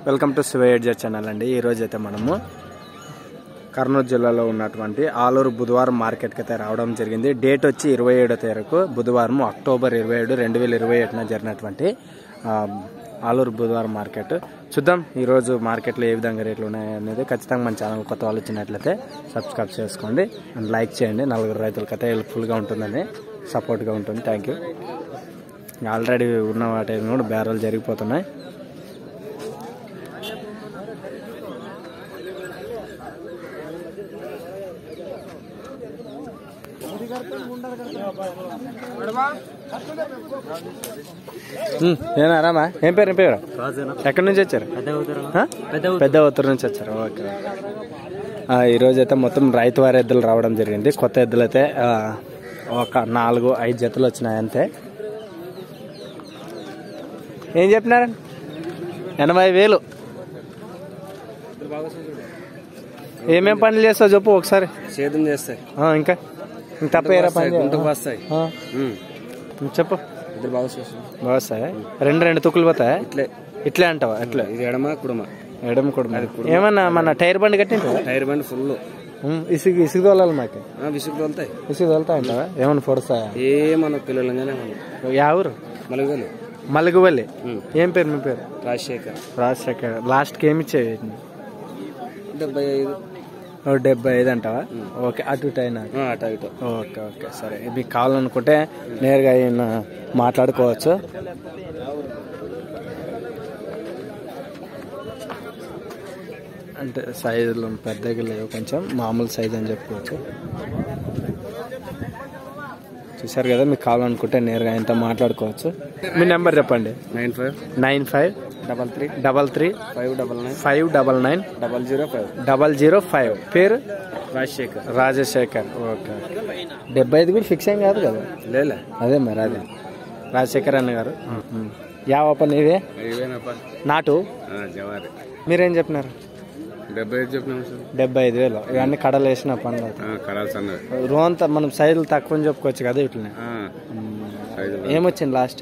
Welcome to శివయడ్జర్ channel అండి ఈరోజు అయితే మనము కర్నూలు జిల్లాలో ఉన్నటువంటి ఆలూరు బుధవారం మార్కెట్కి అయితే రావడం జరిగింది డేట్ వచ్చి ఇరవై ఏడో తారీఖు బుధవారం అక్టోబర్ ఇరవై ఏడు రెండు వేల ఇరవై ఒకటిన జరిగినటువంటి ఆ, ఆలూరు బుధవారం మార్కెట్ చూద్దాం ఈరోజు మార్కెట్లో ఏ విధంగా రేట్లు ఉన్నాయి అనేది ఖచ్చితంగా మన ఛానల్ కొత్త వాళ్ళు వచ్చినట్లయితే సబ్స్క్రైబ్ చేసుకోండి అండ్ లైక్ చేయండి నలుగురు రైతులకైతే హెల్ప్ఫుల్గా ఉంటుందని సపోర్ట్గా ఉంటుంది థ్యాంక్ యూ ఆల్రెడీ ఉన్న వాటి కూడా బేరాలు జరిగిపోతున్నాయి ఉమ్, ఏనా రామా ఏం పేరు ఏం పేరు ఎక్కడి నుంచి వచ్చారు ఆ? పెద్ద ఉత్తరం నుంచి వచ్చారు ఓకే ఆ, ఈరోజు అయితే మొత్తం రైతు వారి ఎద్దులు రావడం జరిగింది కొత్త ఎద్దులు అయితే ఆ, ఒక నాలుగు ఐదు జతలు వచ్చినాయి అంతే ఏం చెప్పినారు ఎనభై వేలు ఏమేం పనులు చేస్తావు చెప్పు ఒకసారి సేద్యం చేస్తాయి ఆ, ఇంకా ఇంక తప్ప ఏరా పని చేయవా? గుంటకు వస్తాయి ఆ, చెప్పు ఇద్దరు బాగా చేస్తాయి వస్తాయి రెండు రెండు తుక్కులు పోతాయి ఇట్లే ఇట్లే అంటావా ఎట్లా ఇది ఎడమ కుడమ ఎడమ కూడా ఏమన్నా మన టైర్ బండి కట్టింటావా టైర్ బండి ఫుల్ ఉమ్, ఇసుగు ఇసుగు తోలాలి మాకు విసుగు తోలుతాయి ఇసుగు తోలుతా అంటావా ఏమన్నా పొడుస్తాయా ఏ మన పిల్లలంగానే మనం యా ఊరు మలుగులు మల్లగువల్లి ఏం పేరు మీ పేరు రాజశేఖర్ రాజశేఖర్ లాస్ట్కి ఏమి ఇచ్చేవి డెబ్బై ఐదు ఓ డెబ్బై ఐదు అంటావా ఓకే అటు ఇటు అయినా ఆ, అటు ఇటు ఓకే ఓకే సరే మీకు కావాలనుకుంటే నేరుగా ఆయన మాట్లాడుకోవచ్చు అంటే సైజులు పెద్దగా లేవు కొంచెం మామూలు సైజ్ అని చెప్పుకోవచ్చు చూసారు కదా మీకు కావాలనుకుంటే నేరుగా ఆయనతో మాట్లాడుకోవచ్చు మీ నెంబర్ చెప్పండి nine five nine five double three double three five double nine five double nine double zero five double zero five పేరు రాజశేఖర్ రాజశేఖర్ ఓకే డెబ్బై ఐదు కూడా ఫిక్స్ ఏం కాదు కదా లేలే అదే మరి అదే రాజశేఖర్ అన్న గారు యావ పని ఇదే ఇవేనప్ప నాటు జవారి మీరేం చెప్పినారు డెబ్బై ఐదు చెప్పినాము సార్ డెబ్బై ఐదు వేలు ఇవన్నీ కడలు వేసిన పనులు కడాల్సి అన్నది రోంత మనం సైజులు తక్కువ అని చెప్పుకోవచ్చు కదా ఇట్లనే ఐదు ఏమొచ్చింది లాస్ట్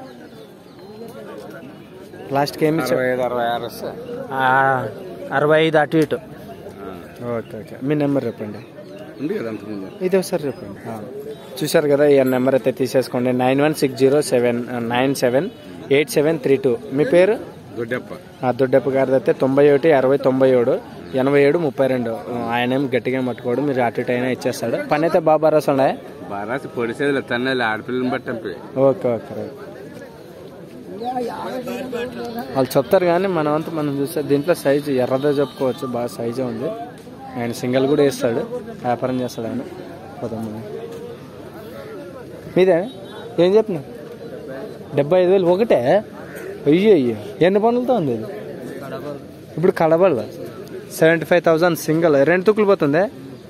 లాస్ట్కి ఏమి ఇచ్చావు? అరవై ఐదు అరవై ఆరు వస్తే ఆ, అరవై ఐదు అటు ఇటు ఓకే ఓకే మీ నెంబర్ చెప్పండి ఉంది కదా అంతకుముందు ఇది ఒకసారి చెప్పండి చూశారు కదా ఈ నెంబర్ అయితే తీసేసుకోండి nine one six zero seven nine seven eight seven three two మీ పేరు గుడ్డప్ప ఆ దొడ్డప్ప గారిది అయితే తొంభై ఒకటి అరవై తొంభై ఏడు ఎనభై ఏడు ముప్పై రెండు ఆయన ఏం గట్టిగా పట్టుకోడు మీరు అటు ఇటు అయినా ఇచ్చేస్తాడు పని అయితే బాగా భరోసా ఉండే బారాసి పొడిసేది తన్నది ఆడపిల్లని బట్టి ఓకే ఓకే రైట్ వాళ్ళు చెప్తారు కానీ మనం అంతా మనం చూస్తే దీంట్లో సైజు ఎర్రదే చెప్పుకోవచ్చు బాగా సైజే ఉంది ఆయన సింగిల్ కూడా వేస్తాడు వ్యాపారం చేస్తాడు ఆయన పోదాం మనం. మీదే ఏం చెప్పిన డెబ్బై ఐదు వేలు ఒకటే అయ్యో అయ్యో ఎన్ని పనులతో ఉంది ఇది ఇప్పుడు కడబడ సెవెంటీ ఫైవ్ థౌజండ్ సింగిల్ రెండు తుక్కులు పోతుంది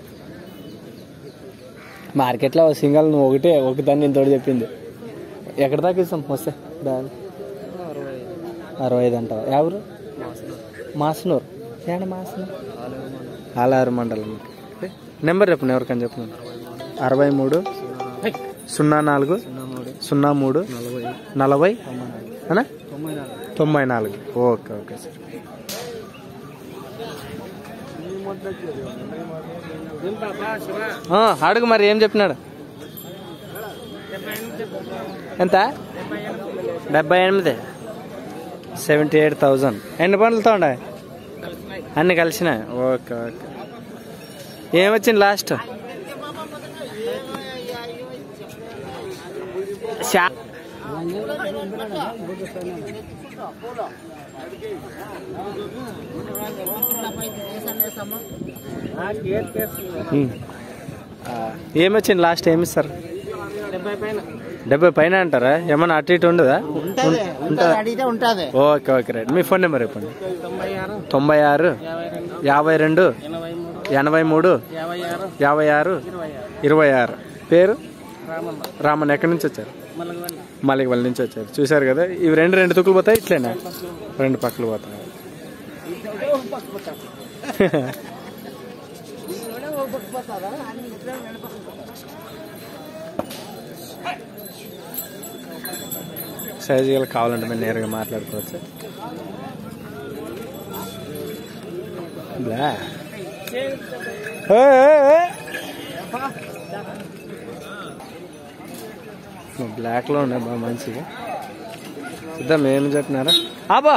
మార్కెట్లో సింగల్ నువ్వు ఒకటే ఒకదాన్ని నేను తోడు చెప్పింది ఎక్కడ దాకా ఇస్తాం వస్తే బ్యాగ్ అరవై ఐదు అంటావా ఎవరు మాసనూరు ఏడ మాసనూరు ఆలారు మండలం నెంబర్ చెప్పండి ఎవరికని చెప్పు అరవై మూడు సున్నా నాలుగు సున్నా మూడు నలభై అనా తొంభై నాలుగు ఓకే ఓకే సార్ ఆ, అడుగు మరి ఏం చెప్పినాడు ఎంత డెబ్బై ఎనిమిది సెవెంటీ ఎయిట్ థౌజండ్ ఎన్ని పనులతో ఉండే అన్ని కలిసినాయి ఓకే ఓకే ఏమొచ్చింది లాస్ట్ శా ఉమ్. ఆ, ఏమొచ్చింది లాస్ట్ ఏమి ఇస్తారు డెబ్బై పైన అంటారా ఏమన్నా అటు ఇటు ఉండదా ఉంటుందా అడిగితే ఉంటుంది ఓకే ఓకే రైట్ మీ ఫోన్ నెంబర్ చెప్పండి తొంభై ఆరు యాభై రెండు ఎనభై మూడు యాభై ఆరు ఇరవై ఆరు పేరు రామన్ ఎక్కడి నుంచి వచ్చారు మళ్ళీ వాళ్ళ నుంచి వచ్చారు చూశారు కదా ఇవి రెండు రెండు తుక్కులు పోతాయి ఇట్లేనా రెండు పక్కలు పోతాయి సైజు కావాలంటే మేము నేరుగా మాట్లాడుకోవచ్చు బ్లా ఏయ్, ఏయ్, ఏయ్. బ్లాక్ లో ఉన్నాయి బాగా మంచిగా చూద్దాం ఏం చెప్పినారా అబ్బా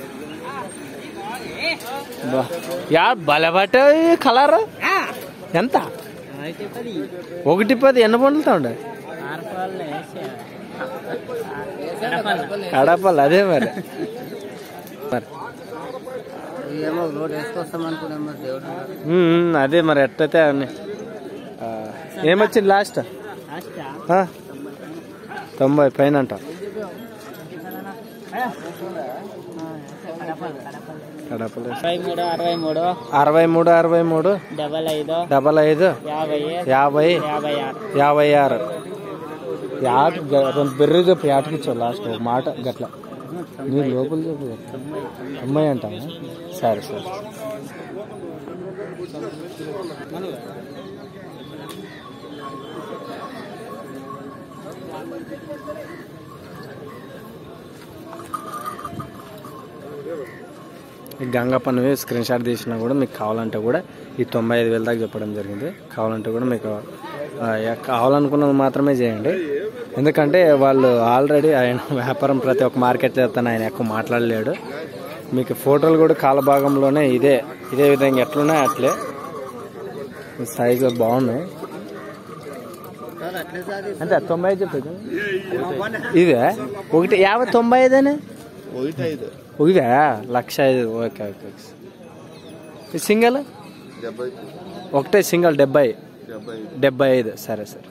బా యా బలబట్ట కలర్ ఎంత ఒకటి పది ఎన్ని పండుతా ఉండే కడపలు అదే మరి మరి. ఏమో రోడ్ వేసుకొస్తాం అనుకున్నాం మరి దేవుడు ఉమ్, ఉమ్, అదే మరి ఎట్టయితే అన్ని ఆ, ఏమొచ్చింది లాస్ట్ ఆ? తొంభై పైన అంట కడపలు అరవై మూడు అరవై మూడు అరవై మూడు అరవై మూడు డబల్ ఐదు డబల్ ఐదు యాభై యాభై యాభై ఆరు యాభై ఆరు యాట రెండు బెర్రీ చెప్పు యాటకిచ్చావు లాస్ట్ ఒక మాట గట్ల నీ లోపల చెప్పు గట్ల అమ్మాయి అంటావా సరే సరే ఈ గంగా పన్ను స్క్రీన్ షాట్ తీసినా కూడా మీకు కావాలంటే కూడా ఈ తొంభై ఐదు వేల దాకా చెప్పడం జరిగింది కావాలంటే కూడా మీకు ఆ, యా- కావాలనుకున్నది మాత్రమే చేయండి ఎందుకంటే వాళ్ళు ఆల్రెడీ ఆయన వ్యాపారం ప్రతి ఒక్క మార్కెట్ చేస్తాను ఆయన ఎక్కువ మాట్లాడలేడు మీకు ఫోటోలు కూడా కాల భాగంలోనే ఇదే ఇదే విధంగా ఎట్లున్నాయి అట్లే సైజు బాగున్నాయి అంటే తొంభై ఐదు చెప్పేది ఇదే ఒకటి యాభై తొంభై ఐదేనే ఒకటి ఐదు ఒకటే లక్ష ఐదు ఓకే ఓకే ఓకే సింగల్ డెబ్బై ఒకటే సింగల్ డెబ్బై డెబ్బై డెబ్బై ఐదు సరే సరే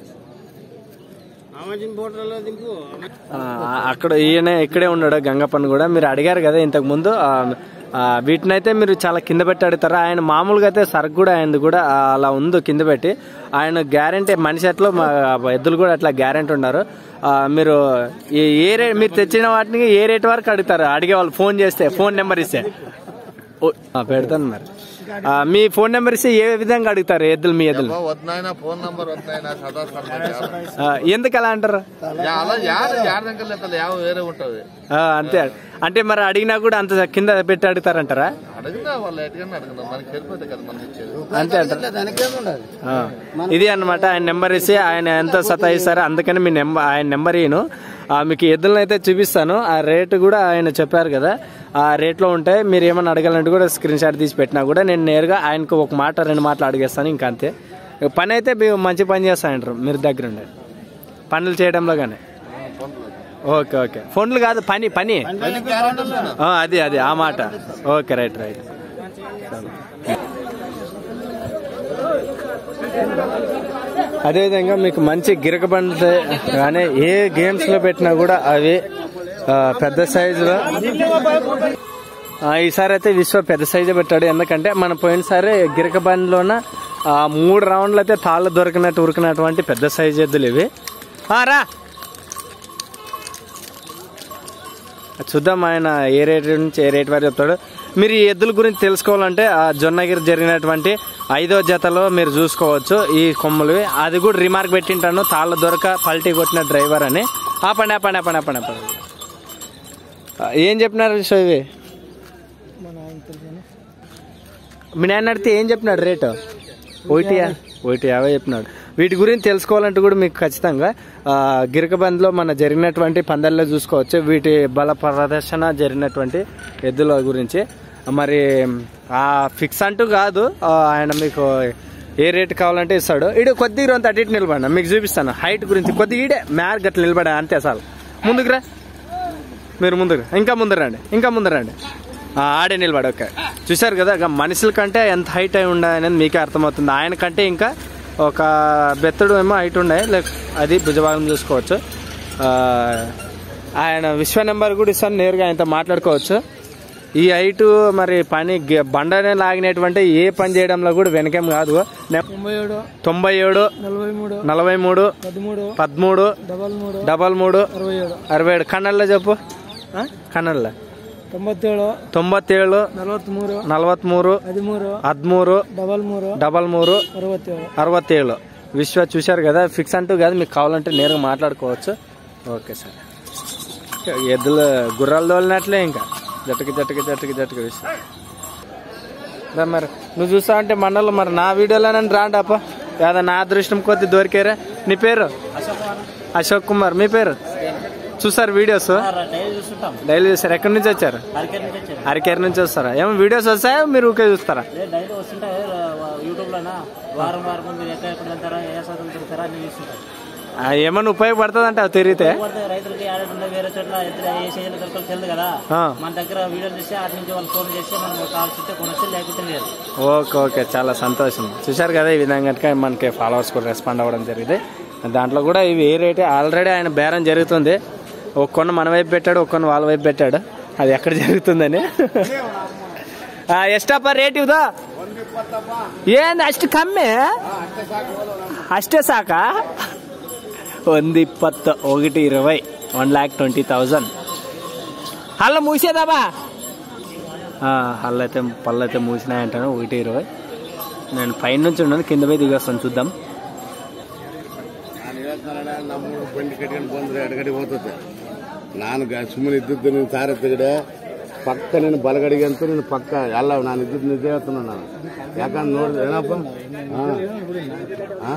ఆ, అక్కడ ఈయన ఇక్కడే ఉన్నాడు గంగప్పన్ కూడా మీరు అడిగారు కదా ఇంతకు ముందు ఆ, ఆ, వీటినైతే మీరు చాలా కింద పెట్టి అడుగుతారు ఆయన మామూలుగా అయితే సరుకు కూడా ఆయనది కూడా ఆ, అలా ఉంది కింద పెట్టి ఆయన గ్యారంటీ మనిషి అట్లా మా ఎద్దులు కూడా అట్లా గ్యారంటీ ఉన్నారు ఆ, మీరు ఈ ఏ రేట్ మీరు తెచ్చిన వాటిని ఏ రేట్ వరకు అడుగుతారు అడిగే వాళ్ళు ఫోన్ చేస్తే ఫోన్ నెంబర్ ఇస్తే ఓ, ఆ, పెడతాను మరి ఆ, మీ ఫోన్ నెంబర్ ఇస్తే ఏ విధంగా అడుగుతారు ఎద్దులు మీ ఎద్దులు వద్దాయన ఫోన్ నంబర్ వద్దాయన చదవస్తాను ఆ, ఎందుకు అలా అంటారు అలా యాడ యాడ దగ్గర లేదు యావ వేరే ఉంటది ఆ, అంతే అంటే మరి అడిగినా కూడా అంత కింద పెట్టి అడుగుతారంటారా అడిగినా వాళ్ళు ఎటుకన్నా అడిగినా మనకి సరిపోతే కదా మనం ఇచ్చేది అంతే అంటారు దానికేముండదు ఆ, ఇది అన్నమాట ఆయన నెంబర్ ఇస్తే ఆయన ఎంత సతాయిస్తారో అందుకని మీ నెంబర్ ఆయన నెంబర్ ఇయ్యను ఆ, మీకు ఎద్దులను అయితే చూపిస్తాను ఆ రేటు కూడా ఆయన చెప్పారు కదా ఆ రేట్లో ఉంటాయి మీరు ఏమన్నా అడగాలంటే కూడా స్క్రీన్ షాట్ తీసి పెట్టినా కూడా నేను నేరుగా ఆయనకు ఒక మాట రెండు మాటలు అడిగేస్తాను ఇంకా అంతే పని అయితే మీరు మంచి పని చేస్తానంటారు మీరు దగ్గర ఉండే పనులు చేయడంలో కానీ ఓకే ఓకే ఫోన్లు కాదు పని పని ఆ, అది అది ఆ మాట ఓకే రైట్ రైట్ అదేవిధంగా మీకు మంచి గిరక బండ్లు కానీ ఏ గేమ్స్ లో పెట్టినా కూడా అవి ఆ, పెద్ద సైజులో ఆ, ఈసారి అయితే విశ్వ పెద్ద సైజు పెట్టాడు ఎందుకంటే మన పోయినసారి గిరక బండిలోన ఆ, మూడు రౌండ్లు అయితే తాళ్ళు దొరికినట్టు ఉరికినటువంటి పెద్ద సైజు ఎద్దులు ఇవి ఆ, రా చూద్దాం ఆయన ఏ రేట్ నుంచి ఏ రేట్ వరకు చెప్తాడు మీరు ఈ ఎద్దుల గురించి తెలుసుకోవాలంటే ఆ జొన్నగిరి జరిగినటువంటి ఐదో జతలో మీరు చూసుకోవచ్చు ఈ కొమ్ములు అది కూడా రిమార్క్ పెట్టింటాను తాళ్ళ దొరక పల్టీ కొట్టిన డ్రైవర్ అని ఆపండి ఆపండి ఆపండి ఆపండి ఆపండి ఆ, ఏం చెప్పినారు విశ్వ ఇవి మీ నాయన అడిగితే ఏం చెప్పినాడు రేటు ఒకటి యా- ఒకటి యాభై చెప్పినాడు వీటి గురించి తెలుసుకోవాలంటే కూడా మీకు ఖచ్చితంగా ఆ, గిరకబంద్లో మన జరిగినటువంటి పందాల్లో చూసుకోవచ్చు వీటి బల ప్రదర్శన జరిగినటువంటి ఎద్దుల గురించి మరి ఆ ఫిక్స్ అంటూ కాదు ఆ, ఆయన మీకు ఏ రేట్ కావాలంటే ఇస్తాడు ఇడు కొద్దిగా రొంత అటు ఇటు నిలబడినా మీకు చూపిస్తాను హైట్ గురించి కొద్దిగా ఈడే మ్యార్ గట్ల నిలబడా అంతే అసలు ముందుకు రా మీరు ముందుకు ఇంకా ముందు రండి ఇంకా ముందు రండి ఆ, ఆడే నిలబడి ఓకే చూశారు కదా ఇక మనుషుల కంటే ఎంత హైట్ అయి ఉండే అనేది మీకే అర్థమవుతుంది ఆయన కంటే ఇంకా ఒక బెత్తడు ఏమో హైట్ ఉండే లైక్ అది భుజభాగం చూసుకోవచ్చు ఆ, ఆయన విశ్వ నెంబర్ కూడా ఇస్తాను నేరుగా ఆయనతో మాట్లాడుకోవచ్చు ఈ హైట్ మరి పని గె- బండనే లాగినటువంటి ఏ పని చేయడంలో కూడా వెనకేం కాదు నె- తొంభై ఏడు తొంభై ఏడు నలభై మూడు నలభై మూడు పదమూడు పదమూడు డబల్ మూడు డబల్ మూడు అరవై ఏడు అరవై ఏడు కన్నడలో చెప్పు కన్నడలో ತೊಂಬತ್ತೇಳು ತೊಂಬತ್ತೇಳು ನಲವತ್ಮೂರು ನಲವತ್ಮೂರು ಹದಿಮೂರು ಹದಿಮೂರು ಡಬಲ್ ಮೂರು డబల్ మూడు ಅರವತ್ತೇಳು అరవత్తేಳು విశ్వ చూశారు కదా ఫిక్స్ అంటూ కాదు మీకు కావాలంటే నేరుగా మాట్లాడుకోవచ్చు ఓకే సార్ ఎద్దులు గుర్రాలు తోలినట్లే ఇంకా జట్టుకి జట్టుకి జట్టుకి జట్టుకి విశ్వ రా మరి నువ్వు చూస్తా అంటే మండలం మరి నా వీడియోలోనే రాండి అప్ప లేదా నా అదృష్టం కొద్ది దొరికారా నీ పేరు అశోక్ కుమార్ మీ పేరు చూసారు వీడియోస్ డైలీ చూస్తుంటాం డైలీ చూసారు ఎక్కడి నుంచి వచ్చారు అరకేర్ నుంచి వచ్చారు అరకేర్ నుంచి వస్తారా ఏమో వీడియోస్ వస్తాయా మీరు ఊకే చూస్తారా డైలీ వస్తుంటాయి యూట్యూబ్ లోనా వారం వారం మీరు ఎక్కడ ఎక్కడ వెళ్తారా ఏ శాతం తిరుగుతారా అన్ని చూస్తుంటారు ఆ, ఏమన్నా ఉపయోగపడుతుంది అంటే అవి తిరిగితే పడితే రైతులకి ఆడకుండా వేరే చోట్ల ఎక్కడ ఏ సీజన్ దొరకదు తెలియదు కదా ఆ. మన దగ్గర వీడియోలు చేసి అటు నుంచి వాళ్ళు ఫోన్ చేసి మనం కాల్స్ ఇస్తే కొనొచ్చు లేకపోతే లేదు ఓకే ఓకే చాలా సంతోషం చూశారు కదా ఈ విధంగా కనుక మనకి ఫాలోవర్స్ కూడా రెస్పాండ్ అవ్వడం జరిగింది దాంట్లో కూడా ఇవి ఏ రేటే ఆల్రెడీ ఆయన బేరం జరుగుతుంది ఒక కొన్న మన వైపు పెట్టాడు ఒక కొన్న వాళ్ళ వైపు పెట్టాడు అది ఎక్కడ జరుగుతుందని ಆ, ಎಷ್ಟಪ್ಪ ರೇಟ್ ಇವ್ದು ಏನು ಅಷ್ಟು ಕಮ್ಮಿ ಅಷ್ಟೇ ಸಾಕಾ ಒಂದು ಇಪ್ಪತ್ತು ఒకటి ఇరవై వన్ ల్యాక్ ట్వంటీ థౌజండ్ హల్ల మూసేదాబా హల్ల అయితే పళ్ళు అయితే మూసినాయంటాను ఒకటి ఇరవై నేను పైన నుంచి ఉన్నాను కింద పోయి దిగొస్తాను చూద్దాం ನಾನು ಹೇಳ್ತಾನಣ್ಣ ನಮ್ಮೂರು ಬಂಡಿ ಕಟ್ಕೊಂಡು ಬಂದ್ರೆ ಎಡಗಡೆ ಹೋಗ್ತದೆ ನಾನು ಗ- ಸುಮ್ಮನೆ ಇದ್ದದ್ದು ನೀನು ಸಾರ ತೆಗಡೆ ಪಕ್ಕ ನೀನು ಬಲಗಡೆಗೆ ಅಂತೂ ನೀನು ಪಕ್ಕ ಎಲ್ಲ ನಾನು ಇದ್ದದ್ದು ನಿಜ ಹೇಳ್ತಾನೆ ನಾನು ಯಾಕಂದ್ರೆ ನೋಡಿದ್ರೆ ಏನಪ್ಪ ಹಾಂ ಹಾಂ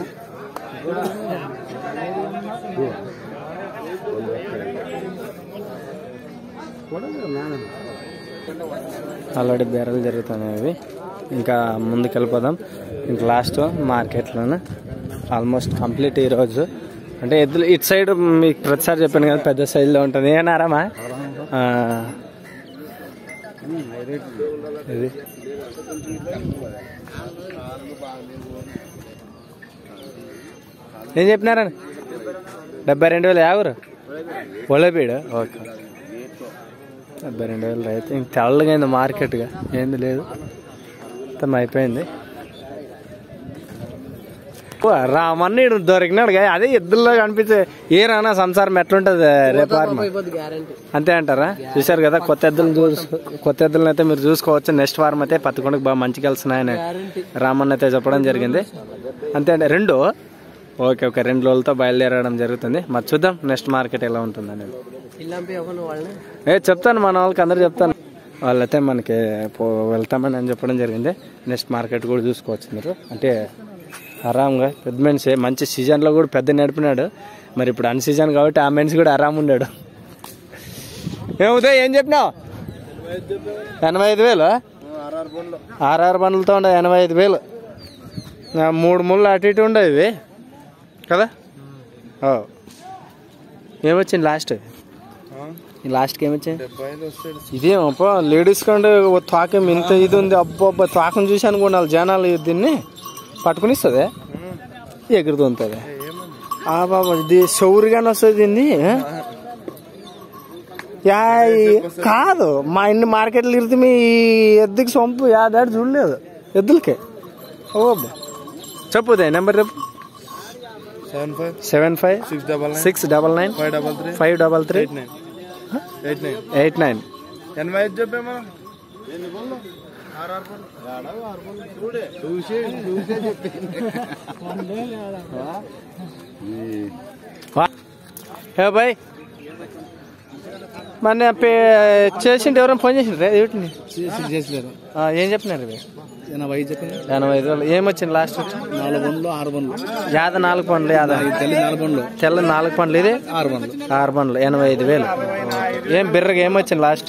ఆల్రెడీ బేరలు జరుగుతున్నాయి ఇవి ఇంకా ముందుకు వెళ్ళిపోదాం ఇంకా లాస్ట్ మార్కెట్లోనే ఆల్మోస్ట్ కంప్లీట్ ఈరోజు అంటే ఎద్దులు ఇటు సైడ్ మీకు ప్రతిసారి చెప్పాను కదా పెద్ద సైజులో ఉంటుంది ఏనారామా ఆ. ఇది ఏం చెప్పినారా డెబ్బై రెండు వేలు యావరు ఒళ్ళబీడు ఓకే డెబ్బై రెండు వేలు రైతు ఇంక తెల్లగా అయింది మార్కెట్గా ఏంది లేదు మొత్తం అయిపోయింది ఓ, రామన్న ఈడు దొరికినాడు కదా అదే ఎద్దుల్లో కనిపించే ఏ రానా సంసారం ఎట్లుంటది రేపు వారం అంతే అంటారా చూశారు కదా కొత్త ఎద్దులను చూసుకో కొత్త ఎద్దులను అయితే మీరు చూసుకోవచ్చు నెక్స్ట్ వారం అయితే పత్తికొండకు బాగా మంచిగా వెళ్తున్నాయని రామన్న అయితే చెప్పడం జరిగింది అంతే అండి రెండు ఓకే ఓకే రెండు రోజులతో బయలుదేరడం జరుగుతుంది మరి చూద్దాం నెక్స్ట్ మార్కెట్ ఎలా ఉంటుంది అనేది ఏ చెప్తాను మన వాళ్ళకి అందరు చెప్తాను వాళ్ళైతే మనకి పో వెళ్తామని అని చెప్పడం జరిగింది నెక్స్ట్ మార్కెట్ కూడా చూసుకోవచ్చు మీరు అంటే ఆరాంగా పెద్ద మనిషి మంచి సీజన్లో కూడా పెద్ద నడిపినాడు మరి ఇప్పుడు అన్ సీజన్ కాబట్టి ఆ మనిషి కూడా ఆరాం ఉన్నాడు ఏముదయ్ ఏం చెప్పినావు ఎనభై ఐదు వేలు ఆర్ఆర్ బండ్లతో ఉండే ఎనభై ఐదు వేలు ఆ, మూడు ముళ్ళు అటు ఇటు ఉండవు ఇవి కదా ఓ. ఏమొచ్చింది లాస్ట్ ఈ లాస్ట్కి ఏమొచ్చింది ఇదే అబ్బా లేడీస్ కంటే ఓ తాకం ఇంత ఇది ఉంది అబ్బా అబ్బా తాకం చూసి అనుకున్నారు జనాలు దీన్ని పట్టుకుని ఇస్తుంది ఎగురుతుంటుంది ఆ బాబా ఇది సౌరుగానే వస్తుంది దీన్ని యా ఈ- కాదు మా ఇన్ని మార్కెట్లు ఇరితే మీ ఎద్దుకి సొంపు యాదాడు చూడలేదు ఎద్దులకే ఓ అబ్బా చెప్పు నెంబర్ చెప్పు seven five seven five six double nine six double nine five double three five double three eight nine eight nine eight nine ఎనభై ఐదు చెప్పేమా హే బాయ్ మన పే చేసింటే ఎవరైనా ఫోన్ చేసిండ్రే వీటిని చేసలేరు ఆ, ఏం చెప్పినారు ఇవి ఎనభై ఐదు చెప్పండి ఎనభై ఐదు వేలు ఏమొచ్చింది లాస్ట్ నాలుగు బండ్లు ఆరు బండ్లు యాద నాలుగు పండ్లు యాద తెల్లి నాలుగు బండ్లు తెల్ల నాలుగు పండ్లు ఇది ఆరు బండ్లు ఆరు పండ్లు ఎనభై ఐదు వేలు ఏం బిర్రగా ఏమొచ్చింది లాస్ట్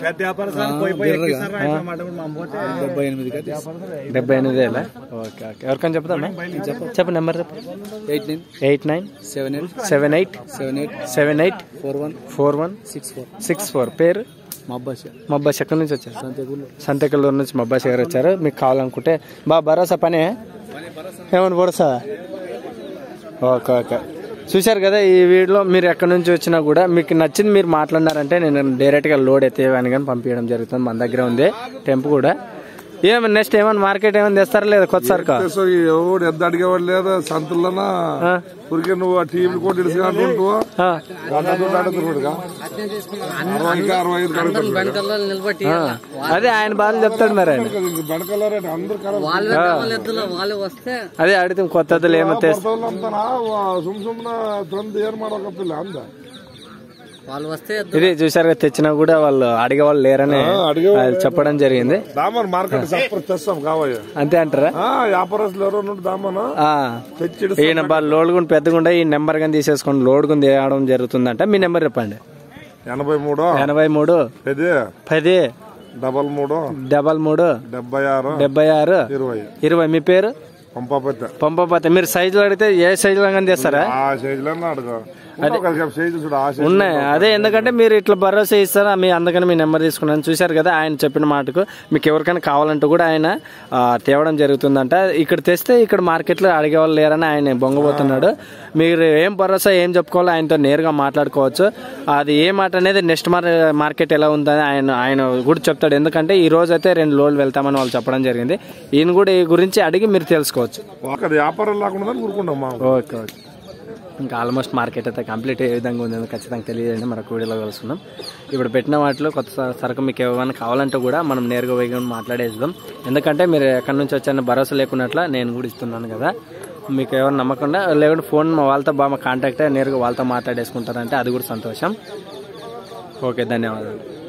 డెబ్బై ఎనిమిదిగా డెబ్బై ఎనిమిది వేల ఓకే ఓకే ఎవరికైనా చెప్తామా చెప్పు నెంబర్ చెప్పు eight nine eight nine seven eight seven eight seven eight seven eight four one four one six four six four పేరు మా అబ్బాయి మబ్బాష్ ఎక్కడి నుంచి వచ్చారు సంతకూరు సంతకల్లూరు నుంచి మబ్బాష్ గారు వచ్చారు మీకు కావాలనుకుంటే బా భరోసా పనే ఏమని భరోసా ఓకే ఓకే చూశారు కదా ఈ వీడియోలో మీరు ఎక్కడి నుంచి వచ్చినా కూడా మీకు నచ్చింది మీరు మాట్లాడినారంటే నేను డైరెక్ట్గా లోడ్ ఎత్తే అని కానీ పంపించడం జరుగుతుంది మన దగ్గర ఉంది టెంపు కూడా ఏమన్నా నెక్స్ట్ ఏమన్నా మార్కెట్ ఏమైనా తెస్తారా లేదా కొత్త సరుకు ఎవడు ఎద్ద అడిగేవాడు లేదా సంతుల్లోనా ఆ, ఊరికే నువ్వు ఆ టీవీలు కూడా ఇడిసినట్టు ఉంటూ ఆ, వంద దుడ్డు అడుగుతున్నాడుగా అరవైకి అరవై ఐదు కడుగుతాడు నిలబట్టి ఆ. అదే ఆయన బాధలు చెప్తాడు మరి ఆయన బెడకల్లో రేటు అందరు కలర్ వాళ్ళ వాళ్ళు వస్తే అదే అడిగితే కొత్తది ఏమో తెస్తా అంతా సుమ్ సుమ్న తొంది ఏం ಮಾಡೋಕಪ್ಪಿಲ್ಲ ಅಂದ వాళ్ళు వస్తే ఇది చూసారు తెచ్చినా కూడా వాళ్ళు అడిగే వాళ్ళు లేరని అది చెప్పడం జరిగింది దామన్ మార్కెట్ సపర్ తెస్తాం కావయ్య అంతే అంటారా వ్యాపారస్తులు ఎవరో నుండి దామన్ ఆ. తెచ్చిడు ఈయన బాగా లోడ్ గుండి పెద్దగుండా ఈ నెంబర్ కానీ తీసేసుకొని లోడ్ గుండి వేయడం జరుగుతుందంట మీ నెంబర్ చెప్పండి ఎనభై మూడు ఎనభై మూడు ఇది పది డబల్ మూడు డబల్ మూడు డెబ్బై ఆరు డెబ్బై ఆరు ఇరవై ఇరవై మీ పేరు పంపపెట్ట పంపపోతే మీరు సైజులు అడిగితే ఏ సైజులో కానీ తెస్తారా ఆ సైజ్ లో అడుగు ఒక సైజ్ చూడు ఆ సైజ్ ఉన్నాయి అదే ఎందుకంటే మీరు ఇట్లా భరోసా ఇస్తారా మీ అందుకని మీ నెంబర్ తీసుకున్నాను చూశారు కదా ఆయన చెప్పిన మాటకు మీకు ఎవరికైనా కావాలంటే కూడా ఆయన ఆ, తేవడం జరుగుతుందంట ఇక్కడ తెస్తే ఇక్కడ మార్కెట్లో అడిగే వాళ్ళు లేరని ఆయన బొంగబోతున్నాడు మీరు ఏం భరోసా ఏం చెప్పుకోవాలో ఆయనతో నేరుగా మాట్లాడుకోవచ్చు అది ఏ మాట అనేది నెక్స్ట్ మార్ మార్కెట్ ఎలా ఉందని ఆయన ఆయన కూడా చెప్తాడు ఎందుకంటే ఈ రోజు అయితే రెండు లోడ్లు వెళ్తామని వాళ్ళు చెప్పడం జరిగింది ఈయన కూడా ఈ గురించి అడిగి మీరు తెలుసుకోవచ్చు అక్కడ వ్యాపారం లేకుండా ఊరుకుంటాం మా ఓకే ఓకే ఇంకా ఆల్మోస్ట్ మార్కెట్ అయితే కంప్లీట్ ఏ విధంగా ఉందో ఖచ్చితంగా తెలియదండి మరొక వీడియోలో కలుసుకుందాం ఇప్పుడు పెట్టిన వాటిలో కొత్త స- సరుకు మీకు ఏమైనా కావాలంటే కూడా మనం నేరుగా పోయి మాట్లాడేద్దాం ఎందుకంటే మీరు ఎక్కడి నుంచి వచ్చారని భరోసా లేకున్నట్ల నేను కూడా ఇస్తున్నాను కదా మీకు ఎవరు నమ్మకుండా లేకుంటే ఫోన్ మా వాళ్ళతో బాగా కాంటాక్ట్ అయ్యి నేరుగా వాళ్ళతో మాట్లాడేసుకుంటారంటే అది కూడా సంతోషం ఓకే ధన్యవాదాలు